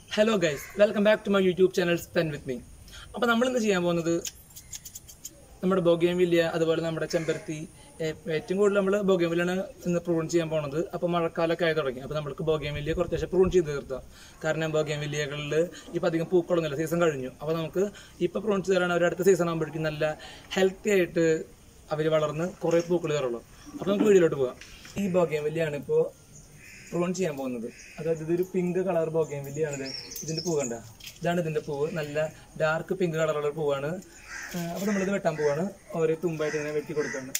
hello guys welcome back to my YouTube channel spend with me അപ്പോൾ നമ്മൾ ഇന്ന് ചെയ്യാൻ പോകുന്നത് നമ്മുടെ ബോഗേൻവില്യ അതുപോലെ നമ്മുടെ ചെമ്പരത്തി ഏ- ഏറ്റവും കൂടുതൽ നമ്മൾ ബോഗേൻവില്ലാണ് ഇന്ന് പ്രൂൺ ചെയ്യാൻ പോണത് അപ്പോൾ മഴക്കാലമൊക്കെ ആയി തുടങ്ങി അപ്പോൾ നമ്മൾക്ക് ബോഗേൻവില്യ കുറച്ച് ദിവസം പ്രൂൺ ചെയ്ത് തീർത്താം കാരണം ബോഗേൻവില്യകളിൽ ഇപ്പം അധികം പൂക്കളൊന്നുമില്ല സീസൺ കഴിഞ്ഞു അപ്പോൾ നമുക്ക് ഇപ്പോൾ പ്രൂൺ ചെയ്താലാണ് അവർ അടുത്ത സീസൺ ആകുമ്പോഴേക്കും നല്ല ഹെൽത്തി ആയിട്ട് അവർ വളർന്ന് കുറേ പൂക്കൾ കയറുള്ളൂ അപ്പോൾ നമുക്ക് വീഡിയോയിലോട്ട് പോകാം ഈ ബോഗേൻവില്യാണ് ഇപ്പോൾ പ്രൂൺ ചെയ്യാൻ പോകുന്നത് അതായത് ഇതൊരു പിങ്ക് കളർ ബോഗേൻ വലിയാണിത് ഇതിന്റെ പൂവ് കണ്ട ഇതാണ് ഇതിന്റെ പൂവ് നല്ല ഡാർക്ക് പിങ്ക് കളറുള്ള പൂവാണ് അപ്പോൾ നമ്മളിത് വെട്ടാൻ പോവാണ് ഓരോ തുമ്പായിട്ട് ഇങ്ങനെ വെട്ടി കൊടുക്കുകയാണ്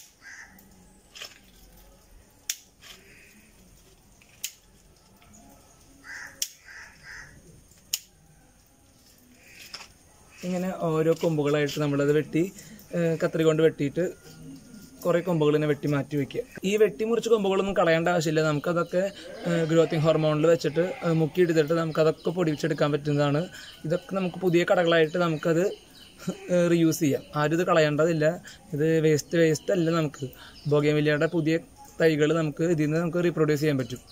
ഇങ്ങനെ ഓരോ കൊമ്പുകളായിട്ട് നമ്മളത് വെട്ടി ഏഹ് കത്രി കൊണ്ട് വെട്ടിയിട്ട് കുറേ കൊമ്പുകൾ ഇങ്ങനെ വെട്ടി മാറ്റി വെക്കുക ഈ വെട്ടി മുറിച്ച കൊമ്പുകളൊന്നും കളയേണ്ട ആവശ്യമില്ല നമുക്കതൊക്കെ ഗ്രോത്തിങ് ഹോർമോണിൽ വെച്ചിട്ട് അത് മുക്കിയെടുത്തിട്ട് നമുക്കതൊക്കെ പൊടിച്ചെടുക്കാൻ പറ്റുന്നതാണ് ഇതൊക്കെ നമുക്ക് പുതിയ കടകളായിട്ട് നമുക്കത് റീയൂസ് ചെയ്യാം ആരും ഇത് കളയേണ്ടതില്ല ഇത് വേസ്റ്റ് വേസ്റ്റ് അല്ല നമുക്ക് ബോഗേമില്ലയുടെ പുതിയ തൈകൾ നമുക്ക് ഇതിൽ നിന്ന് നമുക്ക് റീപ്രൊഡ്യൂസ് ചെയ്യാൻ പറ്റും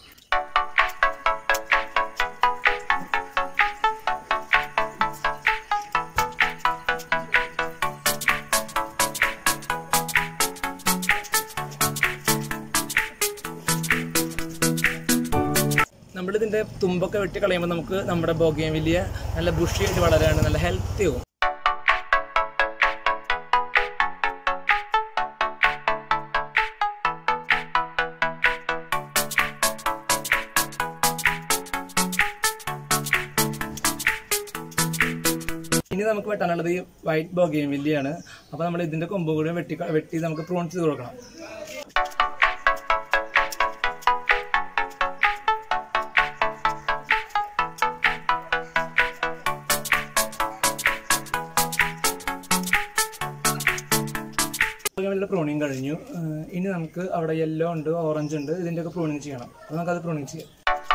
നമ്മളിതിൻ്റെ തുമ്പൊക്കെ വെട്ടി കളയുമ്പോൾ നമുക്ക് നമ്മുടെ ബോഗേം വലിയ നല്ല ബുഷിയായിട്ട് വളരാണ് നല്ല ഹെൽത്തി ആവും ഇനി നമുക്ക് വെട്ടാനുള്ളത് ഈ വൈറ്റ് ബോഗേം വലിയാണ് അപ്പോൾ നമ്മൾ ഇതിൻ്റെ കൊമ്പ് കൂടി വെട്ടി വെട്ടി നമുക്ക് പ്രൂൺ ചെയ്ത് കൊടുക്കണം ബോഗേമിയുടെ പ്രൂണിങ് കഴിഞ്ഞു ഏഹ് ഇനി നമുക്ക് അവിടെ യെല്ലോ ഉണ്ട് ഓറഞ്ച് ഉണ്ട് ഇതിൻ്റെയൊക്കെ പ്രൂണിങ് ചെയ്യണം അപ്പോൾ നമുക്കത് പ്രൂണിങ് ചെയ്യാം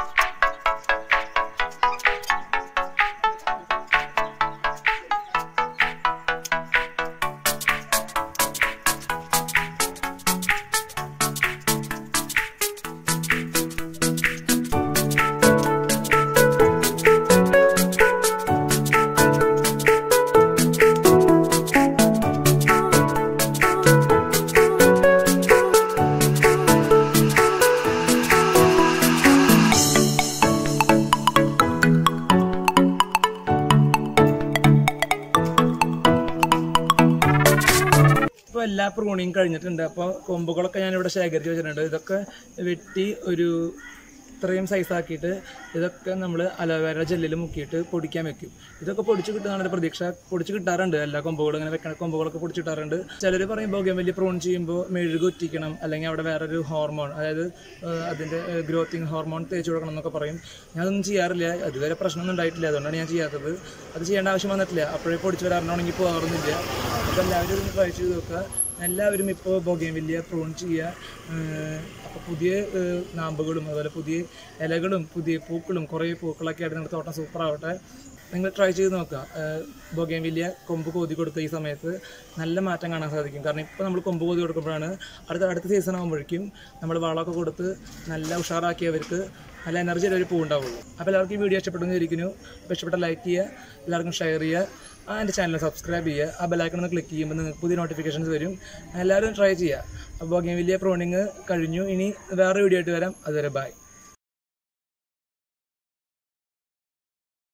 ഇപ്പോൾ എല്ലാ പ്രൂണിങ് കഴിഞ്ഞിട്ടുണ്ട് അപ്പോൾ കൊമ്പുകളൊക്കെ ഞാൻ ഇവിടെ ശേഖരിച്ച് വെച്ചിട്ടുണ്ട് ഇതൊക്കെ വെട്ടി ഒരു ഇത്രയും സൈസാക്കിയിട്ട് ഇതൊക്കെ നമ്മൾ അലോവേര ജെല്ലിൽ മുക്കിയിട്ട് പൊടിക്കാൻ വെക്കും ഇതൊക്കെ പൊടിച്ച് കിട്ടുന്നതാണ് ഒരു പ്രതീക്ഷ പൊടിച്ച് കിട്ടാറുണ്ട് എല്ലാ കൊമ്പുകളും ഇങ്ങനെ വെക്കണ കൊമ്പുകളൊക്കെ പൊടിച്ച് കിട്ടാറുണ്ട് ചിലർ പറയും ബോഗം വലിയ പ്രൂൺ ചെയ്യുമ്പോൾ മെഴുക് ഒറ്റിക്കണം അല്ലെങ്കിൽ അവിടെ വേറൊരു ഹോർമോൺ അതായത് ഏഹ്, അതിൻ്റെ ഗ്രോത്തിങ് ഹോർമോൺ തേച്ച് കൊടുക്കണം എന്നൊക്കെ പറയും ഞാനൊന്നും ചെയ്യാറില്ല അതുവരെ പ്രശ്നമൊന്നും ഉണ്ടായിട്ടില്ല അതുകൊണ്ടാണ് ഞാൻ ചെയ്യാത്തത് അത് ചെയ്യേണ്ട ആവശ്യം വന്നിട്ടില്ല അപ്പോഴേ പൊടിച്ച് വരാറുണ്ടെങ്കിൽ പോകാറൊന്നുമില്ല അപ്പോൾ എല്ലാവരും ഒന്ന് ട്രൈ ചെയ്ത് നോക്കുക എല്ലാവരും ഇപ്പോൾ ബോഗേം വലിയ പ്രൂൺ ചെയ്യുക അപ്പോൾ പുതിയ ഏഹ്, നാമ്പുകളും അതുപോലെ പുതിയ ഇലകളും പുതിയ പൂക്കളും കുറേ പൂക്കളൊക്കെ ആയിട്ട് നിങ്ങളുടെ തോട്ടം സൂപ്പർ ആവട്ടെ നിങ്ങൾ ട്രൈ ചെയ്ത് നോക്കുക ബോഗേം വലിയ കൊമ്പ് കോതി കൊടുത്ത ഈ സമയത്ത് നല്ല മാറ്റം കാണാൻ സാധിക്കും കാരണം ഇപ്പോൾ നമ്മൾ കൊമ്പ് കോതി കൊടുക്കുമ്പോഴാണ് അടുത്ത അടുത്ത സീസൺ ആകുമ്പോഴേക്കും നമ്മൾ വളമൊക്കെ കൊടുത്ത് നല്ല ഉഷാറാക്കിയവർക്ക് നല്ല എനർജി ഒരു പൂ ഉണ്ടാവുള്ളൂ അപ്പോൾ എല്ലാവർക്കും ഈ വീഡിയോ ഇഷ്ടപ്പെടുന്നു ഇരിക്കുന്നു അപ്പോൾ ഇഷ്ടപ്പെട്ട ലൈക്ക് ചെയ്യുക എല്ലാവർക്കും ഷെയർ ചെയ്യുക ആ എൻ്റെ ചാനൽ സബ്സ്ക്രൈബ് ചെയ്യുക ആ ബെല്ലൈക്കൺ ഒന്ന് ക്ലിക്ക് ചെയ്യുമ്പോൾ നിങ്ങൾക്ക് പുതിയ നോട്ടിഫിക്കേഷൻസ് വരും എല്ലാവരും ട്രൈ ചെയ്യുക അപ്പോൾ വലിയ പ്രോണിങ് കഴിഞ്ഞു ഇനി വേറെ വീഡിയോ ആയിട്ട് വരാം അതുവരെ ബൈ